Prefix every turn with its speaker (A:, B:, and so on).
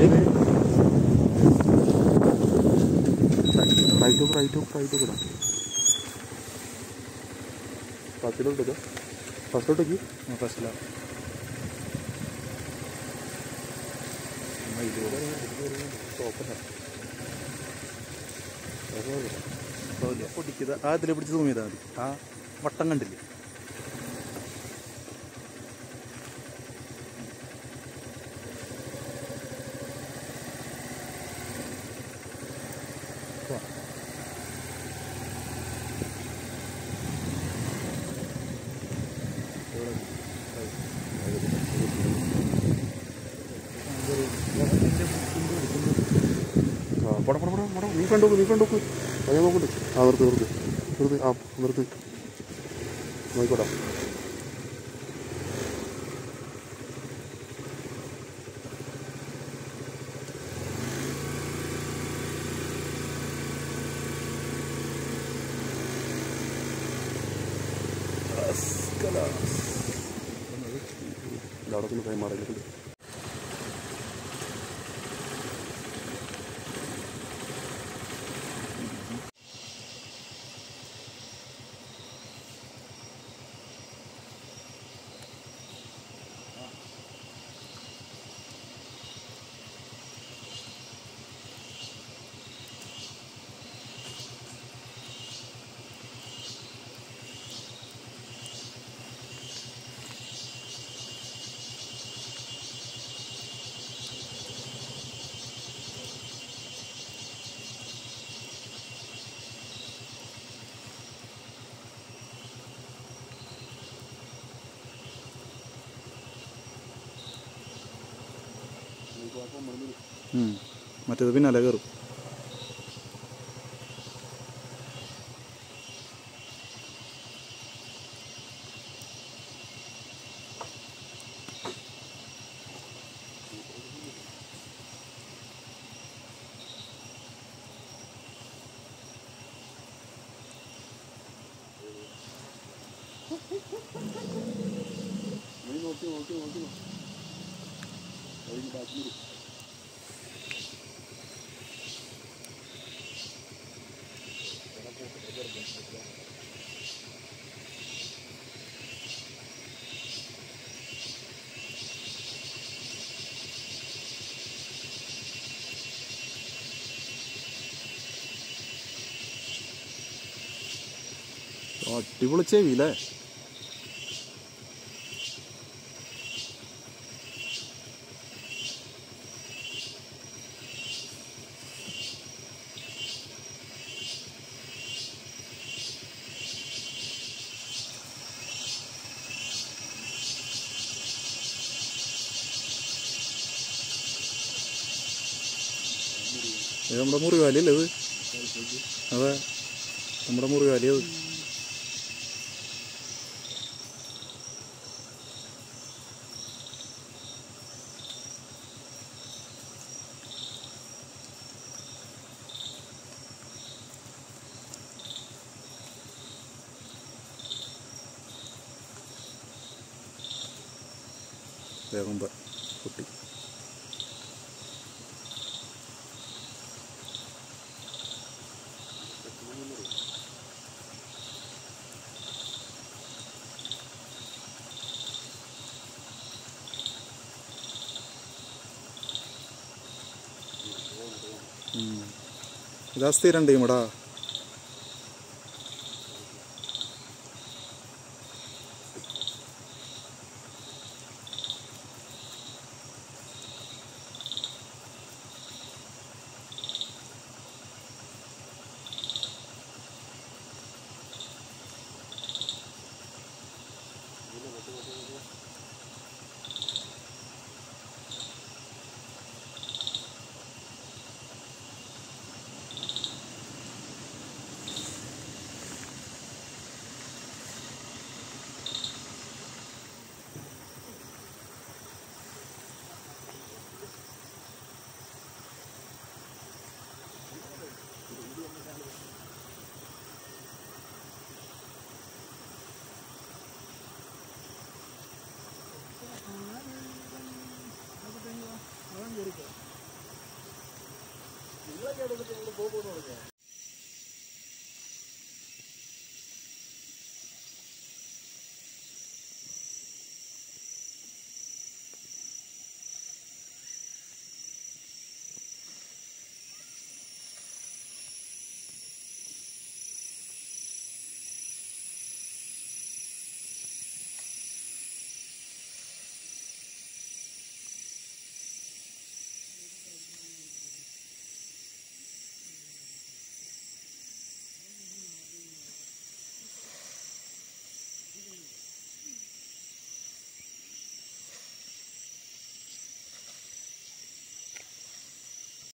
A: Right right right കൂടാ ഫസ്റ്റിലോട്ട് ഫസ്റ്റിലോട്ടേക്ക്
B: ഫസ്റ്റിലാണ് പൊട്ടിക്കത് ആ ഇതിൽ പിടിച്ച് തൂങ്ങി ചെയ്താൽ മതി ആ വട്ടം കണ്ടില്ലേ
A: ആ പട പട പട പട നീ കണ്ടോക്ക് നീ കണ്ടോക്ക് അത് ഞാൻ നോക്കട്ടെ ആ നിർത്ത് നിർത്ത് നിർത്ത് ആ നിർത്ത് നോക്കോട്ടെ അവിടെ കൊണ്ട് കൈമാറിയിട്ടുണ്ട്
B: മറ്റേത് പിന്നാലെ കയറും
A: നോക്കി നോക്കി നോക്കി ബാക്കി
B: അടിപൊളി ചെവിയില്ലേ ഇത് നമ്മുടെ മുറിവാലിയല്ലേ ഇത് അതെ നമ്മുടെ മുറിവാലി അത് വേഗം പോ. പൊട്ടി ഉം. ഇതാ സ്ഥിരം ടീമടാ
A: എടുത്തിട്ട് ഇവിടെ പോകുന്നു തുടങ്ങിയ